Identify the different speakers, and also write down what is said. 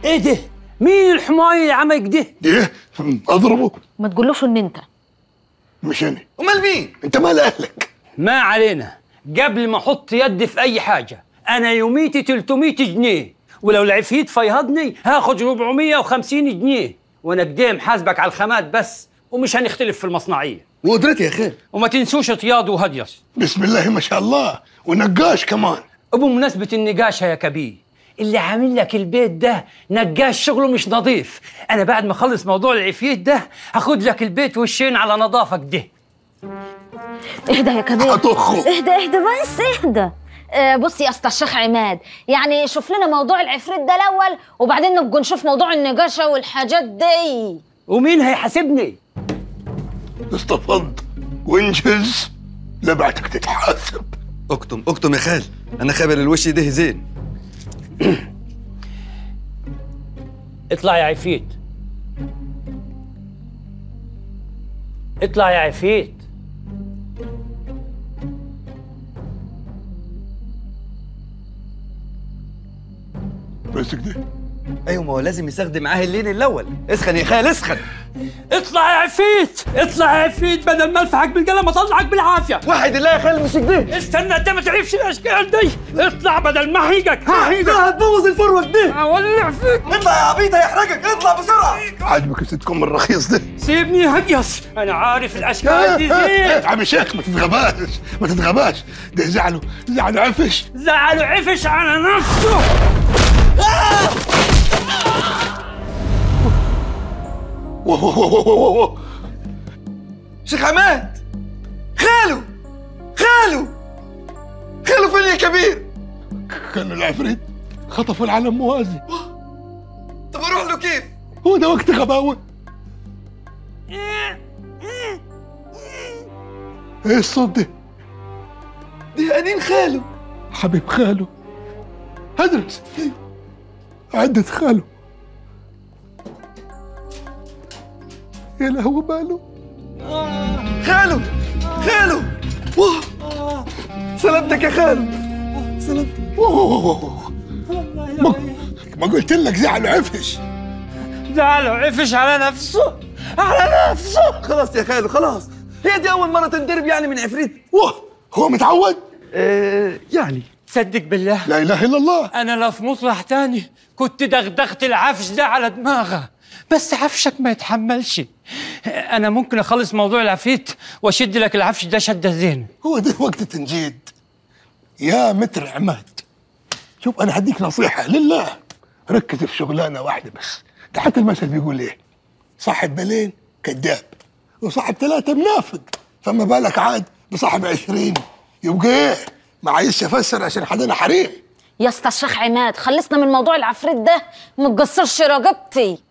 Speaker 1: ايه ده مين الحماية اللي عمل كده
Speaker 2: ايه اضربه
Speaker 3: ما تقولوش ان انت
Speaker 2: مش انا
Speaker 4: امال مين
Speaker 2: انت مال اهلك
Speaker 1: ما علينا قبل ما احط يدي في اي حاجه انا يوميتي 300 جنيه ولو العفيت فيهضني هاخد 450 جنيه وانا قدام حاسبك على الخامات بس ومش هنختلف في المصنعيه
Speaker 4: وقدرتي يا خال
Speaker 1: وما تنسوش طياد وهديس
Speaker 2: بسم الله ما شاء الله ونقاش كمان
Speaker 1: بمناسبة النقاشة يا كبير اللي عامل لك البيت ده نقاش شغله مش نظيف انا بعد ما اخلص موضوع العفيت ده هاخد لك البيت وشين على نظافة كده
Speaker 3: اهدى يا كبير
Speaker 2: هطخه.
Speaker 3: اهدى اهدى بس اهدى آه، بص يا اسطى الشيخ عماد يعني شوف لنا موضوع العفريت ده الاول وبعدين نبقى نشوف موضوع النقاشه والحاجات دي
Speaker 1: ومين هيحاسبني
Speaker 2: استفض وانجز لبعتك تتحاسب
Speaker 4: اكتم اكتم يا خال انا خابر الوش ده زين
Speaker 1: اطلع يا عفيت اطلع يا عفيت
Speaker 2: بس كده
Speaker 4: ايوه ما هو لازم يستخدم معاه اللين الاول اسخن يا خال اسخن
Speaker 1: اطلع يا عفيت اطلع يا عفيت بدل ما الفحك بالقلم اطلعك بالعافيه
Speaker 4: واحد الله يا خال مش كده
Speaker 1: استنى انت ما تعرفش الاشكال دي اطلع بدل ما احرقك هحرقك
Speaker 4: هتبوظ الفروه دي
Speaker 1: اولع فيك
Speaker 4: اطلع يا عبيط هيحرقك اطلع بسرعه
Speaker 2: عاجبك ستكم الرخيص ده
Speaker 1: سيبني هجص انا عارف الاشكال دي زين
Speaker 2: عم شيخ ما تتغباش ما تتغباش ده زعلوا زعلوا عفش
Speaker 1: زعلوا عفش على نفسه
Speaker 2: وه- وه- وه- وه- وه.
Speaker 4: شيخ عماد خالو خالو خالو فين يا كبير
Speaker 2: كان العفريت خطفوا العلم موازي
Speaker 4: طب اروح له كيف
Speaker 2: هو ده وقت غباوه ايه الصوت ده
Speaker 4: دي انين خالو
Speaker 2: حبيب خاله هدرس عدة خاله يا لهو باله
Speaker 4: خالو خالو واه سلامتك يا خالو سلامتك
Speaker 2: أوه. ما, ما قلت لك زعل عفش
Speaker 1: زعلوا عفش على نفسه على نفسه
Speaker 4: خلاص يا خالو خلاص هي دي اول مره تنضرب يعني من عفريت
Speaker 2: واه هو متعود
Speaker 4: آه يعني
Speaker 1: صدق بالله
Speaker 2: لا اله الا الله
Speaker 1: انا لو في مصلح تاني كنت دغدغت العفش ده على دماغه بس عفشك ما يتحملش انا ممكن اخلص موضوع العفريت واشد لك العفش ده شده زين
Speaker 2: هو ده وقت تنجيد يا متر عماد شوف انا هديك نصيحه لله ركز في شغلانه واحده بس ده حتى المثل بيقول ايه صاحب بالين كذاب وصاحب ثلاثه منافق فما بالك عاد بصاحب عشرين يبقى ايه ما عايزش افسر عشان حدنا حريم
Speaker 3: يا اسطى الشيخ عماد خلصنا من موضوع العفريت ده ما تقصرش رقبتي